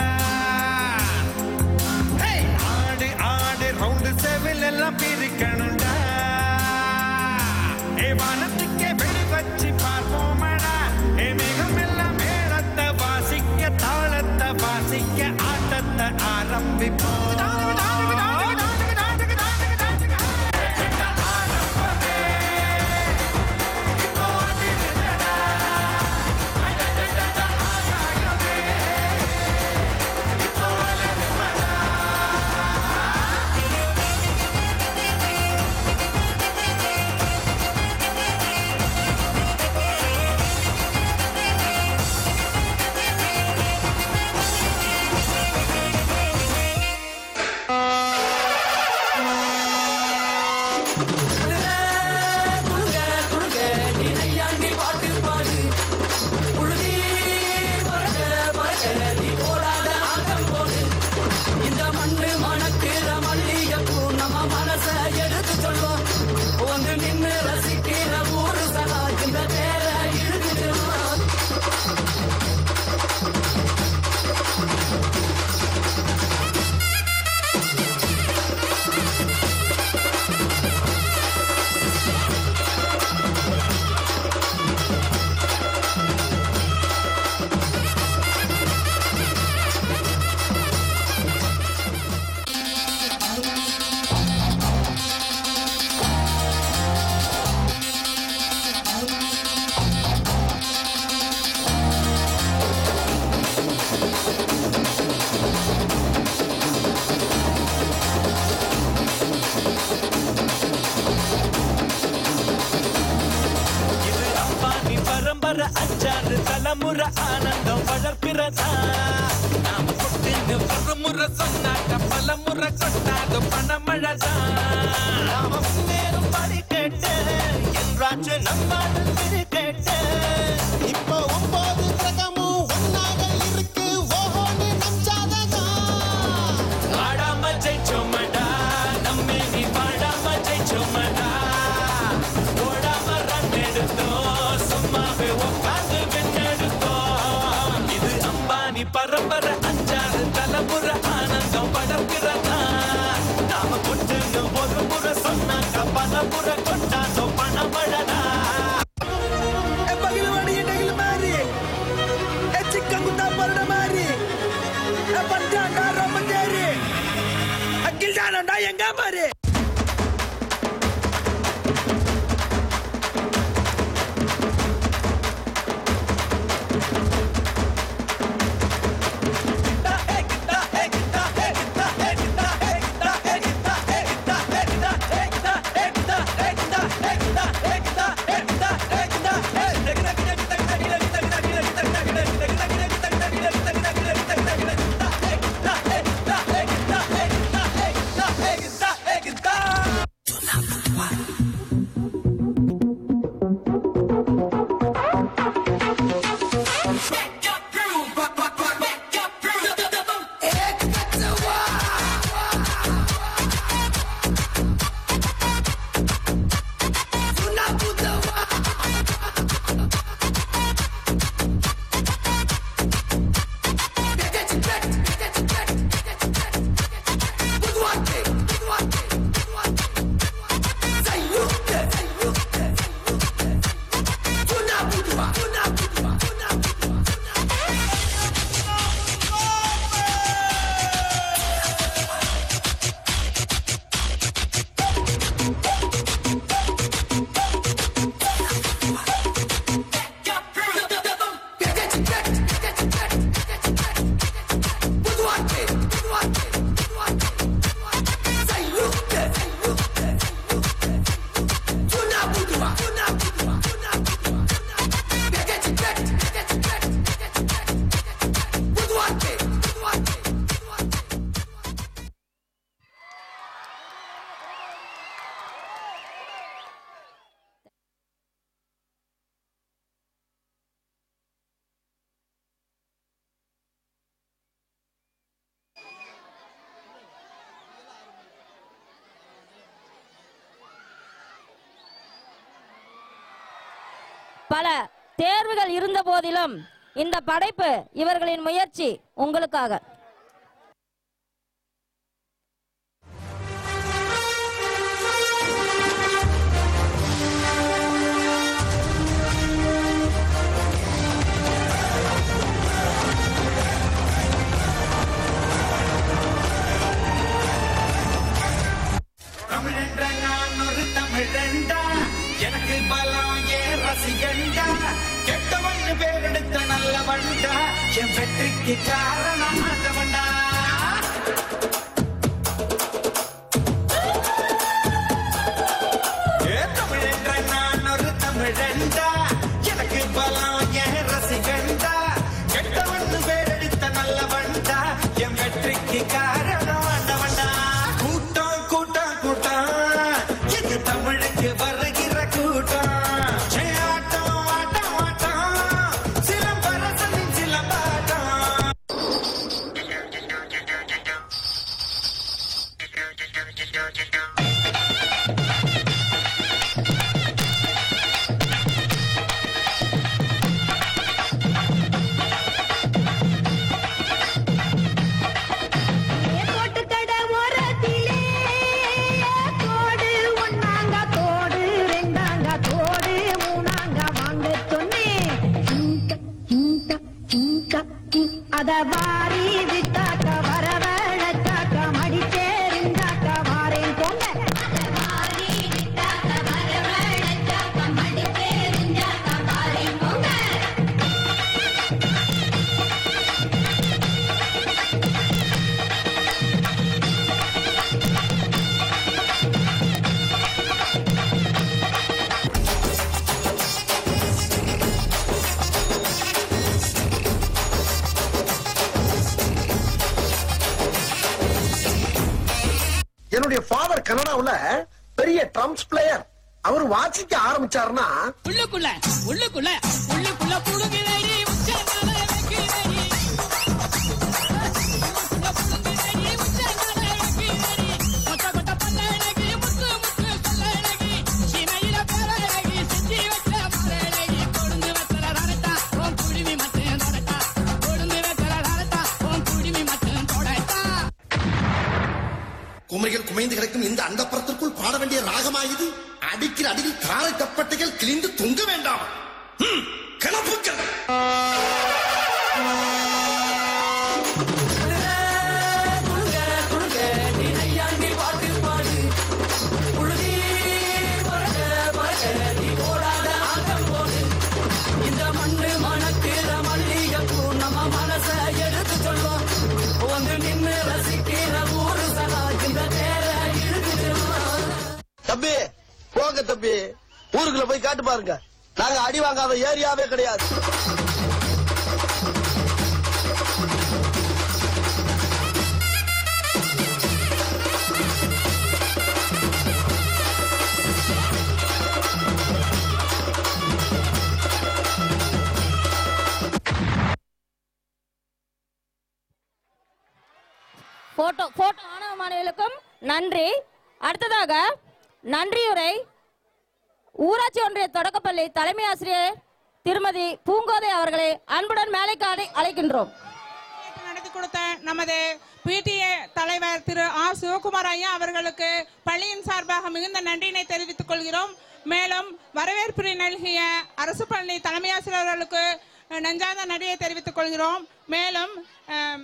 ஹேய், ஆடு ஆடு ரவுண்டு செவில் எல்லாம் பிரிக்கணும்டா ஏ வானத்துக்கே வெடி வச்சு பார்ப்போமடா ஏ மிகம் எல்லாம் மேளத்தை வாசிக்க தாளத்தை வாசிக்க ஆட்டத்தை ஆரம்பிப்போம் குழுங்க குழுங்க நீ நையாண்டி பாட்டு பாடு புழுதி பறக்க பறக்க நீ போடாத ஆட்டம் போடு இந்த மண்ணு மணக்கிற மல்லிகைப்பூ நம்ம மனச எடுத்து சொல்வோம் வந்து நின்று ரசிக்கிற ஊரு சகா இந்த பேர இழுத்துடுவோம் இது அம்பானி பரம்பரை அஞ்சாறு தலைமுறை ஆனந்தம் வளர்ப்பிறதா நாம கொட்டின்னு ஒரு முறை சொன்னாக்க பல முறை கொட்டாது பணமழதா நாம முன்னேறும் படி கேட்டு என்றாச்சு நம்மாடு திரு கேட்டு இப்போ ஒன்பது கிரகமும் ஒன்னாக இருக்கு ஓஹோன்னு நஞ்சாததா ஆடாம ஜெயிச்சோமடா நம்மே நீ பாடாம ஜெயிச்சோமடா ஓடாம ரன் எடுத்தோம் சும்மாவே உட்காந்து வெண்ணெடுத்தோம் இது அம்பானி பரம்பரை அஞ்சாறு தலைமுறை ஆனந்தம் படப்பிறதா நாம கொட்டுன்னு ஒரு முறை சொன்னாக்க பல முறை கொண்டாந்தோம் பணமழடா பகிலுவாடி எட்டைகள் மாறி ஏ சிக்கன் குத்தா பரட மாறி ஏ பஞ்சாண்டா ரொம்ப தேரி அக்கில் தானண்டா எங்க பாரு Hey, பல தேர்வுகள் இருந்த போதிலும் இந்த படைப்பு இவர்களின் முயற்சி உங்களுக்காக தமிழென்ற நான் ஒரு தமிழண்டா எனக்கு பலம் ஏ ரசிகண்டா கெட்டவன் பேரெடுத்த நல்ல வண்டா என் வெற்றிக்கு காரணம் ஆண்டவண்டா ஏ தமிழென்ற நான் ஒரு தமிழண்டா எனக்கு பலம் ஏ ரசிகண்டா கெட்டவன் பேரெடுத்த நல்ல வண்டா என் வெற்றிக்கு காரணம் ஆண்டவண்டா கூட்டம் கூட்டம் கூட்டம் எங்க தமிழுக்கு வருகிற கூட்டம் ஏ ஆட்டம் ஆட்டம் ஆட்டம் சிலம்பரசனின் சிலம்பாட்டம் தோட்டுக்கடை ஓரத்திலே தோடு ஒன்னாங்க தோடு ரெண்டாங்க தோடு மூணாங்க வாங்க சொன்னேன் இங்க, இங்க, இங்க, இ- அத வாரி விட்டாக்க வரவழைச்சாக்க மடிச்சேரிந்தாக்க வாரேன் பொங்க அத வாரி விட்டாக்க வரவழைச்சாக்க மடிச்சேரிந்தாக்க வாரேன் பொங்க என்னுடைய ஃபாதர் கனடாவுல பெரிய ட்ரம்ஸ் பிளேயர் அவர் வாசிக்க ஆரம்பிச்சாருன்னா உள்ளுக்குள்ள உள்ளுக்குள்ள உள்ளுக்குள்ள புழுகிறடி உச்சந்தால வைக்கிறடி உள்ளுக்குள்ள புழுகிறடி உச்சந்தால வைக்கிறடி கொத்த கொத்த பல்லழகி முத்து முத்து சொல்லழகி சீமையில பரழகி செஞ்சு வச்ச மரழகி கொழுந்து வச்சல ரரட்டா உன் குடிமி மட்டும் தொடட்டா கொழுந்து வச்சல ரரட்டா உன் குடிமி மட்டும் தொடட்டா குமரிகள் குமைந்து கிடக்கும் இந்த அண்டப்பரத்திற்குள் பாட வேண்டிய ராகமா இது அடிக்கிற அடியில் காலை தப்பட்டைகள் கிழிந்து தொங்க வேண்டாம் ம், கிளப்புக்கள் இந்த மண்ணு மணக்கிற மல்லிகைப்பூ நம்ம மனச எடுத்து சொல்லும் வந்து நின்னு ரசிக்கிற ஊரு சதா இந்த தேர இழுத்து செல்லும் தம்பி போங்க தம்பி ஊருக்குள்ள போய் காட்டு பாருங்க நாங்க அடி வாங்காத ஏரியாவே கிடையாது போட்டோ போட்டோ மாணவ மாணவிகளுக்கும் நன்றி அடுத்ததாக நன்றியுரை ஊராட்சி ஒன்றிய தொடக்கப்பள்ளி தலைமை ஆசிரியர் திருமதி பூங்கோதை அவர்களை அன்புடன் மேலைக்கு அழை- அழைக்கின்றோம் நடத்தி கொடுத்த நமது பிடிஏ தலைவர் திரு ஆர் சிவகுமார் ஐயா அவர்களுக்கு பள்ளியின் சார்பாக மிகுந்த நன்றியினை தெரிவித்துக் கொள்கிறோம் மேலும் வரவேற்புரை நல்கிய அரசு பள்ளி தலைமை ஆசிரியர்களுக்கு அஹ், நெஞ்சார்ந்த நன்றியை தெரிவித்துக் கொள்கிறோம் மேலும் அம்,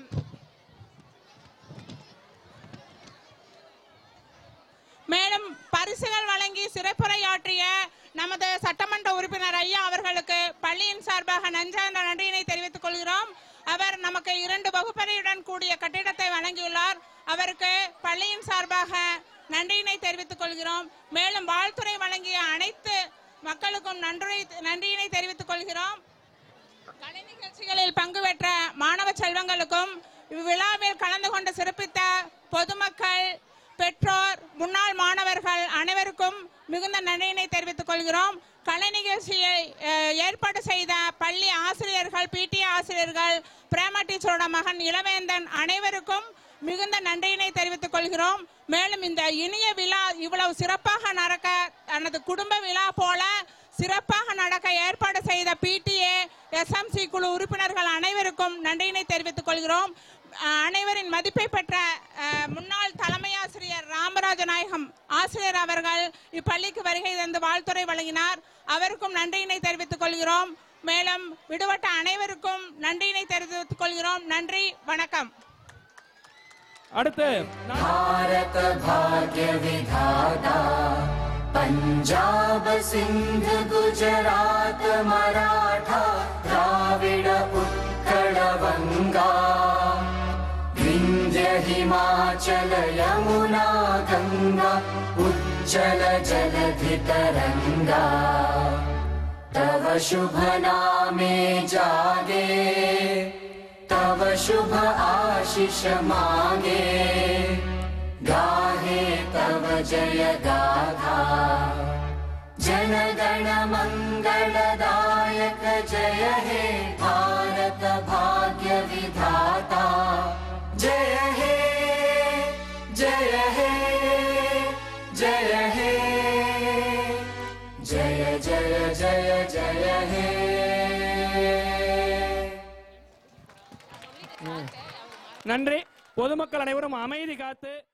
மேலும் பரிசுகள் வழங்கி சிறப்புரையாற்றிய நமது சட்டமன்ற உறுப்பினர் ஐயா அவர்களுக்கு பள்ளியின் சார்பாக நஞ்சார்ந்த நன்றியினை தெரிவித்துக் கொள்கிறோம் அவர் நமக்கு இரண்டு வகுப்பறையுடன் கூடிய கட்டிடத்தை வழங்கியுள்ளார் அவருக்கு பள்ளியின் சார்பாக நன்றியினை தெரிவித்துக் கொள்கிறோம் மேலும் வாழ்த்துறை வழங்கிய அனைத்து மக்களுக்கும் நன்றி நன்றியினை தெரிவித்துக் கொள்கிறோம் கலை நிகழ்ச்சிகளில் பங்கு பெற்ற மாணவ செல்வங்களுக்கும் இவ்விழாவில் கலந்து கொண்டு சிறப்பித்த பொதுமக்கள் பெற்றோர் முன்னாள் மாணவர்கள் அனைவருக்கும் மிகுந்த நன்றியினை தெரிவித்துக் கொள்கிறோம் கலை நிகழ்ச்சியை அஹ், ஏற்பாடு செய்த பள்ளி ஆசிரியர்கள் பிடிஏ ஆசிரியர்கள் பிரேமா டீச்சரோட மகன் இளவேந்தன் அனைவருக்கும் மிகுந்த நன்றியினை தெரிவித்துக் கொள்கிறோம் மேலும் இந்த இனிய விழா இவ்வளவு சிறப்பாக நடக்க தனது குடும்ப விழா போல சிறப்பாக நடக்க ஏற்பாடு பிடிஏ எஸ்எம்சி குழு உறுப்பினர்கள் அனைவருக்கும் நன்றியினை தெரிவித்துக் கொள்கிறோம் அஹ், அனைவரின் மதிப்பை பெற்ற அஹ், முன்னாள் தலைமை ஆசிரியர் ராமராஜ நாயகம் ஆசிரியர் அவர்கள் இப்பள்ளிக்கு வருகை தந்து வாழ்த்துறை வழங்கினார் அவருக்கும் நன்றியினை தெரிவித்துக் கொள்கிறோம் மேலும் விடுபட்ட அனைவருக்கும் நன்றியினை தெரிவித்துக் கொள்கிறோம் நன்றி வணக்கம் அடுத்து भारत भाग्य विधाता पंजाब सिंध गुजरात मराठा द्राविड उत्कल बंगा विंध्य हिमाचल यमुना गंगा उज्जल जलधि तरंगा तव शुभ नामे जागे तव शुभ आशीष मागे गाहे तव जय गाथा जनगण मङ्गलदायक जय हे भारत भाग्य विधाता जय हे जय हे जय हे जय जय जय जय हे நன்றி பொதுமக்கள் அனைவரும் அமைதி காத்து